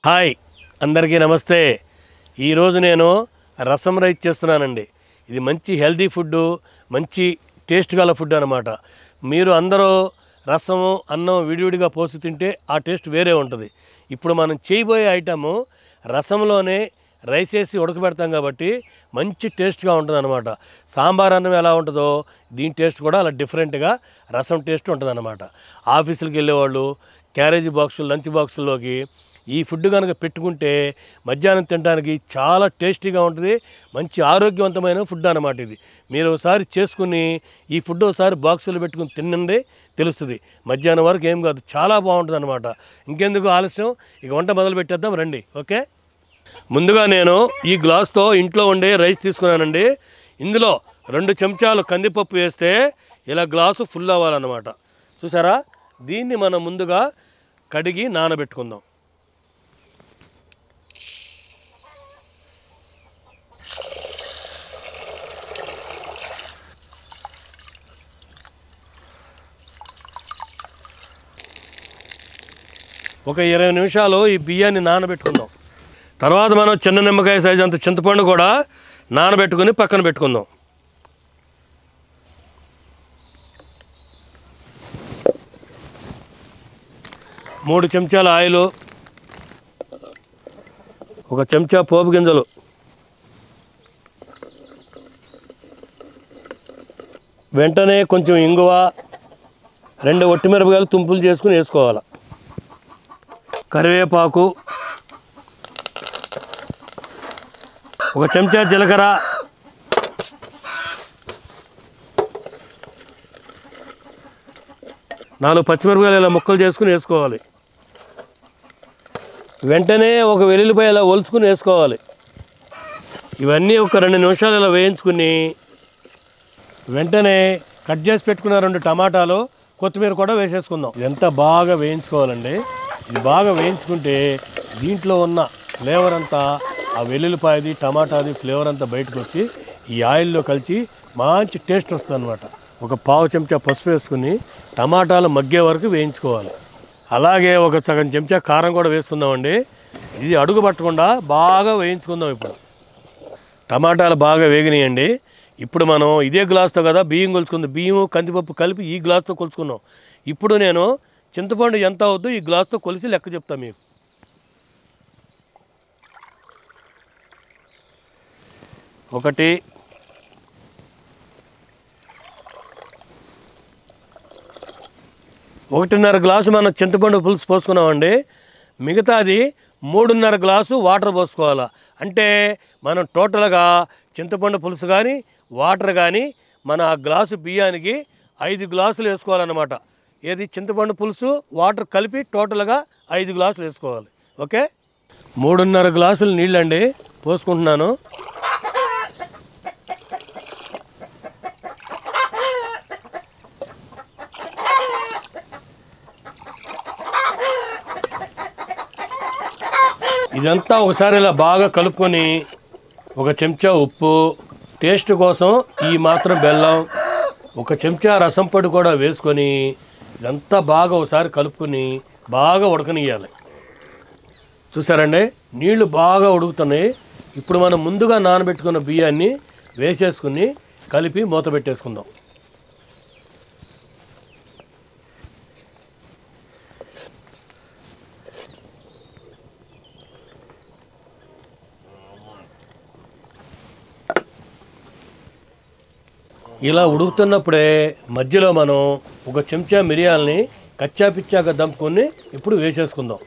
Hi అందరికీ నమస్తే ఈరోజు నేను రసం రైస్ చేస్తున్నానండి ఇది మంచి హెల్తీ ఫుడ్ మంచి టేస్ట్ గల ఫుడ్ అనమాట మీరు అందరూ రసము అన్నం విడివిడిగా పోసి తింటే ఆ టేస్ట్ వేరే ఉంటుంది ఇప్పుడు మనం చేయబోయే ఐటము రసంలోనే రైస్ వేసి ఉడకబెడతాం కాబట్టి మంచి టేస్ట్గా ఉంటుంది అనమాట సాంబార్ అన్నం ఎలా ఉంటుందో దీని టేస్ట్ కూడా అలా డిఫరెంట్గా రసం టేస్ట్ ఉంటుంది అనమాట ఆఫీసులకు వెళ్ళేవాళ్ళు క్యారేజీ బాక్సులు లంచ్ బాక్సుల్లోకి ఈ ఫుడ్ కనుక పెట్టుకుంటే మధ్యాహ్నం తినడానికి చాలా టేస్టీగా ఉంటుంది మంచి ఆరోగ్యవంతమైన ఫుడ్ అనమాట ఇది మీరు ఒకసారి చేసుకుని ఈ ఫుడ్ ఒకసారి బాక్సులు పెట్టుకుని తినండి తెలుస్తుంది మధ్యాహ్నం వరకు ఏం కాదు చాలా బాగుంటుంది అనమాట ఇంకెందుకు ఆలస్యం ఇక వంట మొదలు పెట్టేద్దాం రండి ఓకే ముందుగా నేను ఈ గ్లాస్తో ఇంట్లో ఉండే రైస్ తీసుకున్నానండి ఇందులో రెండు చెంచాలు కందిపప్పు వేస్తే ఇలా గ్లాసు ఫుల్ అవ్వాలన్నమాట చూసారా దీన్ని మనం ముందుగా కడిగి నానబెట్టుకుందాం ఒక ఇరవై నిమిషాలు ఈ బియ్యాన్ని నానబెట్టుకుందాం తర్వాత మనం చిన్న నిమ్మకాయ సైజు అంత చింతపండు కూడా నానబెట్టుకుని పక్కన పెట్టుకుందాం మూడు చెంచాల ఆయిల్ ఒక చెంచా పోపు గింజలు వెంటనే కొంచెం ఇంగువ రెండు ఒట్టిమిరపకాయలు తుంపులు చేసుకుని వేసుకోవాలి కరివేపాకు ఒక చెంచా జీలకర్ర నాలుగు పచ్చిమిరపకాయలు ఇలా ముక్కలు చేసుకుని వేసుకోవాలి వెంటనే ఒక వెల్లుల్లిపాయ ఇలా ఒలుచుకుని వేసుకోవాలి ఇవన్నీ ఒక రెండు నిమిషాలు ఇలా వేయించుకుని వెంటనే కట్ చేసి పెట్టుకున్న రెండు టమాటాలు కొత్తిమీర కూడా వేసేసుకుందాం ఇదంతా బాగా వేయించుకోవాలండి ఇది బాగా వేయించుకుంటే దీంట్లో ఉన్న ఫ్లేవర్ అంతా ఆ వెల్లుల్లిపాయది టమాటాది ఫ్లేవర్ అంతా బయటకు వచ్చి ఈ ఆయిల్లో కలిసి మంచి టేస్ట్ వస్తుంది అనమాట ఒక పావు చెంచా పసుపు వేసుకుని టమాటాలు మగ్గే వరకు వేయించుకోవాలి అలాగే ఒక సగం చెంచా కారం కూడా వేసుకుందామండి ఇది అడుగు పట్టకుండా బాగా వేయించుకుందాం ఇప్పుడు టమాటాలు బాగా వేగినాయండి ఇప్పుడు మనం ఇదే గ్లాస్తో కదా బియ్యం కొలుచుకుంది బియ్యం కందిపప్పు కలిపి ఈ గ్లాస్తో కొలుచుకున్నాం ఇప్పుడు నేను చింతపండు ఎంత అవుద్దో ఈ గ్లాస్తో కొలిసి లెక్క చెప్తా మీకు ఒకటి ఒకటిన్నర గ్లాసు మనం చింతపండు పులుసు పోసుకున్నామండి మిగతాది మూడున్నర గ్లాసు వాటర్ పోసుకోవాలి అంటే మనం టోటల్గా చింతపండు పులుసు కానీ వాటర్ కానీ మన ఆ గ్లాసు బియ్యానికి ఐదు గ్లాసులు వేసుకోవాలన్నమాట ఏది చింతపండు పులుసు వాటర్ కలిపి టోటల్గా ఐదు గ్లాసులు వేసుకోవాలి ఓకే మూడున్నర గ్లాసులు నీళ్ళండి పోసుకుంటున్నాను ఇదంతా ఒకసారి ఇలా బాగా కలుపుకొని ఒక చెంచా ఉప్పు టేస్ట్ కోసం ఈ మాత్రం బెల్లం ఒక చెంచా రసం పొడి కూడా వేసుకొని ఇదంతా బాగా ఒకసారి కలుపుకొని బాగా ఉడకనియాలి చూసారండి నీళ్లు బాగా ఉడుకుతున్నాయి ఇప్పుడు మనం ముందుగా నానబెట్టుకున్న బియ్యాన్ని వేసేసుకుని కలిపి మూత పెట్టేసుకుందాం ఇలా ఉడుకుతున్నప్పుడే మధ్యలో మనం ఒక చెంచా మిరియాలని కచ్చా పిచ్చాక దంపుకొని ఇప్పుడు వేసేసుకుందాం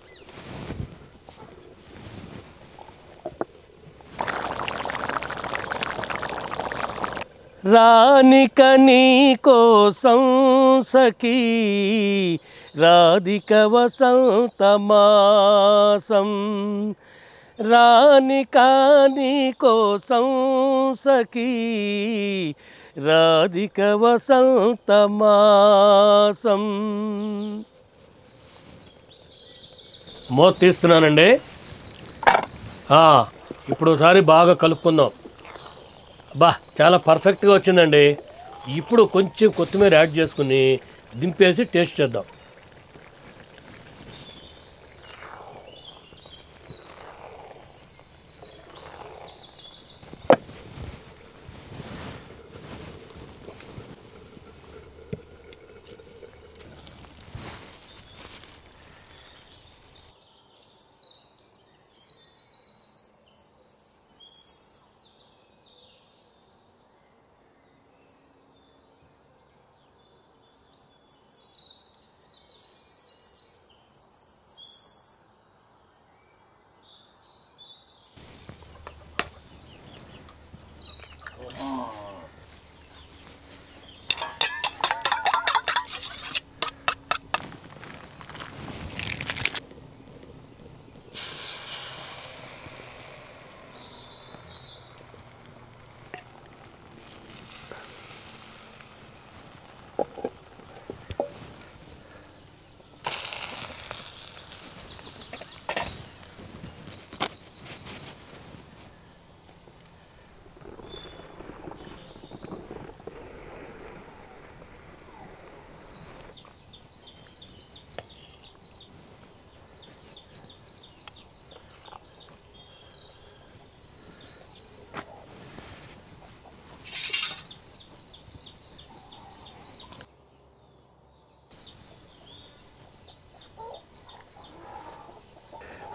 రానిక నీ కోసం సఖీ రాధిక వసంత మాసం రానిక నీ కోసం సఖీ రాధిక వసంత మాసం మూత తీస్తున్నానండి ఆ, ఇప్పుడు ఒకసారి బాగా కలుపుకుందాం బా చాలా పర్ఫెక్ట్గా వచ్చిందండి ఇప్పుడు కొంచెం కొత్తిమీర యాడ్ చేసుకుని దింపేసి టేస్ట్ చేద్దాం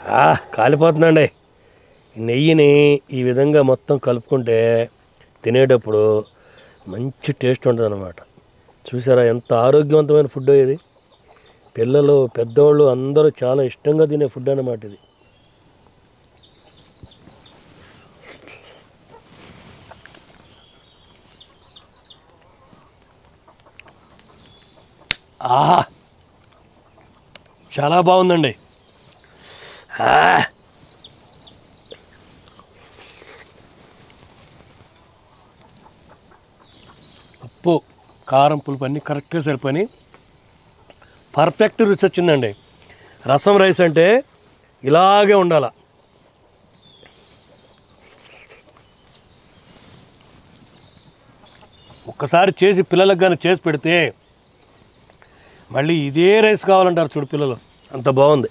ఆ, కాలిపోతుందండి నెయ్యిని ఈ విధంగా మొత్తం కలుపుకుంటే తినేటప్పుడు మంచి టేస్ట్ ఉంటుంది అనమాట చూసారా ఎంత ఆరోగ్యవంతమైన ఫుడ్ ఇది పిల్లలు పెద్దవాళ్ళు అందరూ చాలా ఇష్టంగా తినే ఫుడ్ అన్నమాట ఇది ఆహా చాలా బాగుందండి ఆ. ఉప్పు కారం పులుపు అన్నీ కరెక్ట్గా సరిపోయి పర్ఫెక్ట్ రుచి వచ్చిందండి రసం రైస్ అంటే ఇలాగే ఉండాల ఒక్కసారి చేసి పిల్లలకు కానీ చేసి పెడితే మళ్ళీ ఇదే రైస్ కావాలంటారు చూడు పిల్లలు అంత బాగుంది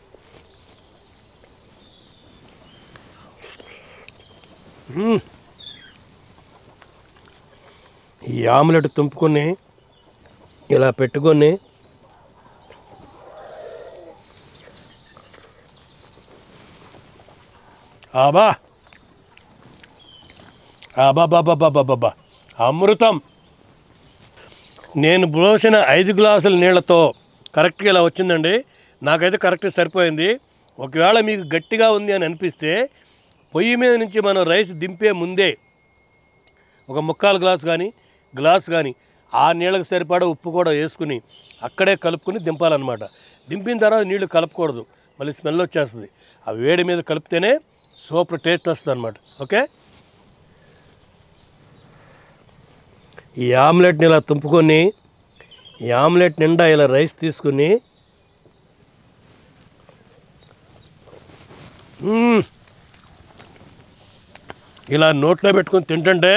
మ్మ్. ఈ ఆమ్లెట్ తుంపుకొని ఇలా పెట్టుకొని ఆబా ఆబాబాబాబాబాబా అమృతం నేను పోసిన ఐదు గ్లాసుల నీళ్ళతో కరెక్ట్గా ఇలా వచ్చిందండి నాకైతే కరెక్ట్గా సరిపోయింది ఒకవేళ మీకు గట్టిగా ఉంది అని అనిపిస్తే పొయ్యి మీద నుంచి మనం రైస్ దింపే ముందే ఒక ముక్కాలు గ్లాస్ కానీ గ్లాస్ కానీ ఆ నీళ్ళకి సరిపడా ఉప్పు కూడా వేసుకుని అక్కడే కలుపుకుని దింపాలన్నమాట దింపిన తర్వాత నీళ్లు కలపకూడదు మళ్ళీ స్మెల్ వచ్చేస్తుంది ఆ వేడి మీద కలిపితేనే సూపర్ టేస్ట్ వస్తుంది అనమాట ఓకే ఈ ఆమ్లెట్ని ఇలా తుంపుకొని ఈ ఆమ్లెట్ నిండా ఇలా రైస్ తీసుకుని మ్మ్. ఇలా నోట్లో పెట్టుకొని తింటుంటే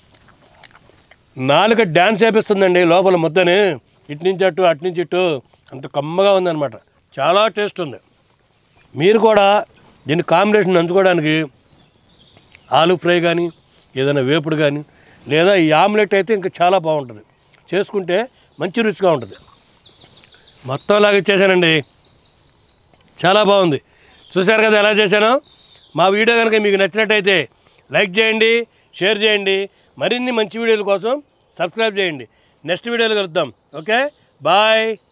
నాలుక డ్యాన్స్ వేపిస్తుందండి లోపల ముద్దని ఇటు నుంచి అటు అటు నుంచి ఇటు అంత కమ్మగా ఉందన్నమాట చాలా టేస్ట్ ఉంది మీరు కూడా దీని కాంబినేషన్ నంచుకోవడానికి ఆలు ఫ్రై కానీ ఏదైనా వేపుడు కానీ లేదా ఈ ఆమ్లెట్ అయితే ఇంకా చాలా బాగుంటుంది చేసుకుంటే మంచి రుచిగా ఉంటుంది మొత్తం లాగా చేశానండి చాలా బాగుంది చూశారు కదా ఎలా చేశానో మా వీడియో కనుక మీకు నచ్చినట్టయితే లైక్ చేయండి షేర్ చేయండి మరిన్ని మంచి వీడియోల కోసం సబ్స్క్రైబ్ చేయండి నెక్స్ట్ వీడియోలో కలుద్దాం ఓకే బాయ్